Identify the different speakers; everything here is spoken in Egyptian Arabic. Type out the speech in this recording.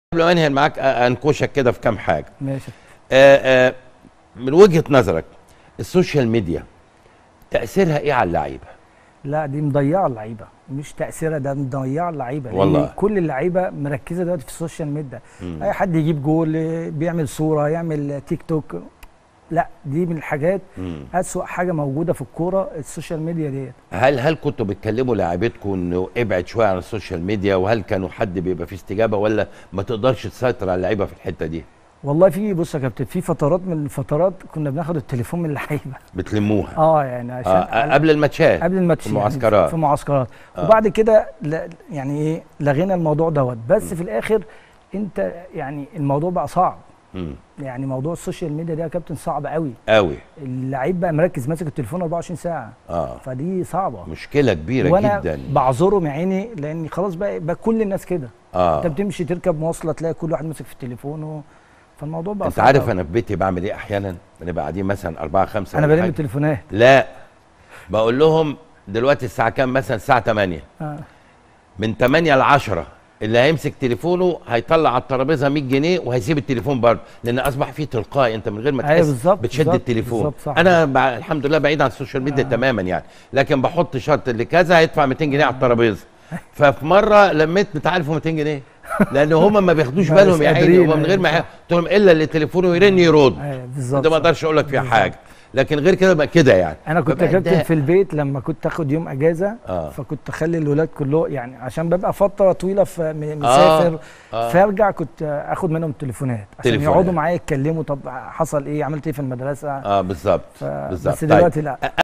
Speaker 1: قبل ما انهي معاك انكشك كده في كام حاجه
Speaker 2: ماشي
Speaker 1: آه، آه، من وجهه نظرك السوشيال ميديا تاثيرها ايه على اللعيبه
Speaker 2: لا دي مضيعه اللعيبه مش تاثيرها ده مضيعه اللعيبه لأن
Speaker 1: والله.
Speaker 2: كل اللعيبه مركزه دلوقتي في السوشيال ميديا
Speaker 1: مم.
Speaker 2: اي حد يجيب جول بيعمل صوره يعمل تيك توك لا دي من الحاجات
Speaker 1: مم.
Speaker 2: اسوأ حاجه موجوده في الكوره السوشيال ميديا ديت
Speaker 1: هل هل كنتوا بتكلموا لاعيبتكم انه ابعد شويه عن السوشيال ميديا وهل كانوا حد بيبقى فيه استجابه ولا ما تقدرش تسيطر على اللعيبه في الحته دي
Speaker 2: والله في بص يا كابتن في فترات من الفترات كنا بناخد التليفون من اللعيبه
Speaker 1: بتلموها
Speaker 2: اه يعني عشان
Speaker 1: آه قبل الماتشات
Speaker 2: قبل الماتش
Speaker 1: في المعسكرات.
Speaker 2: في معسكرات
Speaker 1: آه.
Speaker 2: وبعد كده لا- يعني ايه لغينا الموضوع دوت بس في الاخر انت يعني الموضوع بقى صعب
Speaker 1: مم.
Speaker 2: يعني موضوع السوشيال ميديا ده يا كابتن صعب قوي
Speaker 1: قوي
Speaker 2: اللعيب بقى مركز ماسك التليفون 24 ساعه
Speaker 1: اه
Speaker 2: فدي صعبه
Speaker 1: مشكله كبيره
Speaker 2: وانا
Speaker 1: جدا
Speaker 2: بعذرهم يا عيني لان خلاص بقى, بقى كل الناس كده
Speaker 1: اه
Speaker 2: انت بتمشي تركب مواصله تلاقي كل واحد ماسك في تليفونه فالموضوع بقى
Speaker 1: انت
Speaker 2: صعب
Speaker 1: عارف
Speaker 2: أوي.
Speaker 1: انا في بيتي بعمل ايه احيانا بنبقى قاعدين مثلا أربعة خمسة
Speaker 2: انا
Speaker 1: ولا
Speaker 2: بلم
Speaker 1: حاجة.
Speaker 2: التليفونات
Speaker 1: لا بقول لهم دلوقتي الساعه كام مثلا الساعه 8
Speaker 2: آه.
Speaker 1: من 8 ل 10 اللي هيمسك تليفونه هيطلع على الترابيزه 100 جنيه وهيسيب التليفون برضه لان اصبح فيه تلقائي انت من غير ما
Speaker 2: أيوة
Speaker 1: تحس
Speaker 2: بالظبط،
Speaker 1: بتشد
Speaker 2: بالظبط،
Speaker 1: التليفون
Speaker 2: بالظبط، صح.
Speaker 1: انا ب... الحمد لله بعيد عن السوشيال ميديا
Speaker 2: آه.
Speaker 1: تماما يعني لكن بحط شرط اللي كذا هيدفع 200 جنيه على الترابيزه ففي مره لميت انت عارف 200 جنيه لان هم ما بياخدوش
Speaker 2: ما
Speaker 1: بالهم
Speaker 2: مش
Speaker 1: يا عيني
Speaker 2: قادرين،
Speaker 1: هم من غير ما
Speaker 2: أيوة.
Speaker 1: يح- قلت لهم الا اللي تليفونه يرن يرد
Speaker 2: ايوه بالظبط
Speaker 1: ده ما
Speaker 2: صح.
Speaker 1: اقدرش اقول لك فيها
Speaker 2: بالظبط.
Speaker 1: حاجه لكن غير كده بقى كده يعني
Speaker 2: انا كنت
Speaker 1: ببقى
Speaker 2: يا كابتن
Speaker 1: متضايق.
Speaker 2: في البيت لما كنت اخد يوم اجازه
Speaker 1: آه.
Speaker 2: فكنت اخلي الولاد كلهم يعني عشان ببقى فتره طويله في م- مسافر
Speaker 1: آه.
Speaker 2: فارجع كنت اخد منهم التليفونات عشان
Speaker 1: تليفونات.
Speaker 2: يقعدوا معايا يتكلموا طب حصل ايه عملت ايه في المدرسه
Speaker 1: اه بالظبط
Speaker 2: ف...
Speaker 1: بالظبط
Speaker 2: بس
Speaker 1: طيب.
Speaker 2: دلوقتي لا